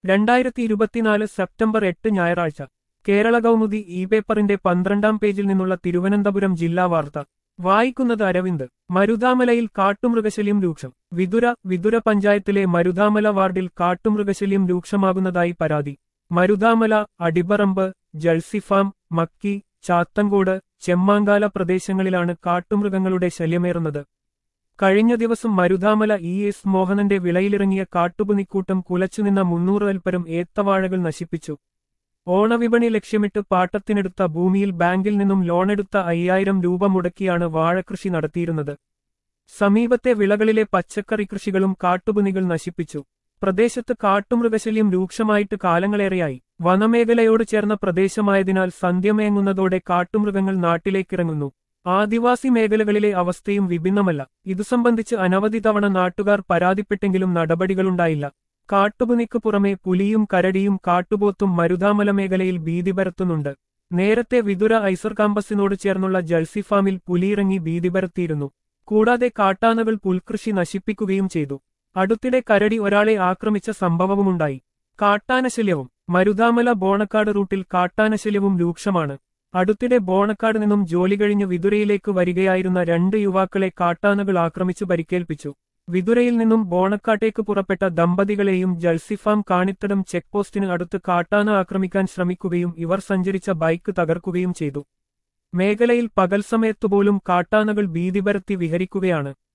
രണ്ടായിരത്തി ഇരുപത്തിനാല് സെപ്റ്റംബർ എട്ട് ഞായറാഴ്ച കേരള കൗമുദി ഇ പേപ്പറിന്റെ പന്ത്രണ്ടാം പേജിൽ നിന്നുള്ള തിരുവനന്തപുരം ജില്ലാ വാർത്ത വായിക്കുന്നത് അരവിന്ദ് മരുതാമലയിൽ കാട്ടുമൃഗശല്യം രൂക്ഷം വിതുര വിതുര പഞ്ചായത്തിലെ മരുതാമല വാർഡിൽ കാട്ടുമൃഗശല്യം രൂക്ഷമാകുന്നതായി പരാതി മരുതാമല അടിബറമ്പ് ജൾസിഫാം മക്കി ചാത്തങ്കോട് ചെമ്മാങ്കാല പ്രദേശങ്ങളിലാണ് കാട്ടുമൃഗങ്ങളുടെ ശല്യമേറുന്നത് കഴിഞ്ഞ ദിവസം മരുതാമല ഇ എസ് മോഹനന്റെ വിളയിലിറങ്ങിയ കാട്ടുപുനിക്കൂട്ടം കുലച്ചുനിന്ന മുന്നൂറിൽപ്പരം ഏത്തവാഴകൾ നശിപ്പിച്ചു ഓണവിപണി ലക്ഷ്യമിട്ട് പാട്ടത്തിനെടുത്ത ഭൂമിയിൽ ബാങ്കിൽ നിന്നും ലോണെടുത്ത അയ്യായിരം രൂപ മുടക്കിയാണ് വാഴകൃഷി നടത്തിയിരുന്നത് സമീപത്തെ വിളകളിലെ പച്ചക്കറി കൃഷികളും കാട്ടുപുനികൾ നശിപ്പിച്ചു പ്രദേശത്ത് കാട്ടുമൃഗശല്യം രൂക്ഷമായിട്ട് കാലങ്ങളേറെയായി വനമേഖലയോട് ചേർന്ന പ്രദേശമായതിനാൽ സന്ധ്യമയങ്ങുന്നതോടെ കാട്ടുമൃഗങ്ങൾ നാട്ടിലേക്കിറങ്ങുന്നു ആദിവാസി മേഖലകളിലെ അവസ്ഥയും വിഭിന്നമല്ല ഇതു സംബന്ധിച്ച് അനവധി തവണ നാട്ടുകാർ പരാതിപ്പെട്ടെങ്കിലും നടപടികളുണ്ടായില്ല കാട്ടുപുനിക്ക് പുറമെ പുലിയും കരടിയും കാട്ടുപോത്തും മരുതാമല മേഖലയിൽ ഭീതി പരത്തുന്നുണ്ട് നേരത്തെ വിതുര ഐസർ കാമ്പസിനോട് ചേർന്നുള്ള ജൾസി ഫാമിൽ പുലിയിറങ്ങി ഭീതി പരത്തിയിരുന്നു കൂടാതെ കാട്ടാനകൾ പുൽകൃഷി നശിപ്പിക്കുകയും ചെയ്തു അടുത്തിടെ കരടി ഒരാളെ ആക്രമിച്ച സംഭവവുമുണ്ടായി കാട്ടാനശല്യവും മരുതാമല ബോണക്കാട് റൂട്ടിൽ കാട്ടാനശല്യവും രൂക്ഷമാണ് അടുത്തിടെ ബോണക്കാട് നിന്നും ജോലി കഴിഞ്ഞ് വിതുരയിലേക്ക് വരികയായിരുന്ന രണ്ട് യുവാക്കളെ കാട്ടാനകൾ ആക്രമിച്ചു പരിക്കേൽപ്പിച്ചു വിതുരയിൽ നിന്നും ബോണക്കാട്ടേക്ക് പുറപ്പെട്ട ദമ്പതികളെയും ജൾസിഫാം കാണിത്തടം ചെക്ക് പോസ്റ്റിന് അടുത്ത് കാട്ടാന ആക്രമിക്കാൻ ശ്രമിക്കുകയും ഇവർ സഞ്ചരിച്ച ബൈക്ക് തകർക്കുകയും ചെയ്തു മേഖലയിൽ പകൽ സമയത്തുപോലും കാട്ടാനകൾ ഭീതി പരത്തി വിഹരിക്കുകയാണ്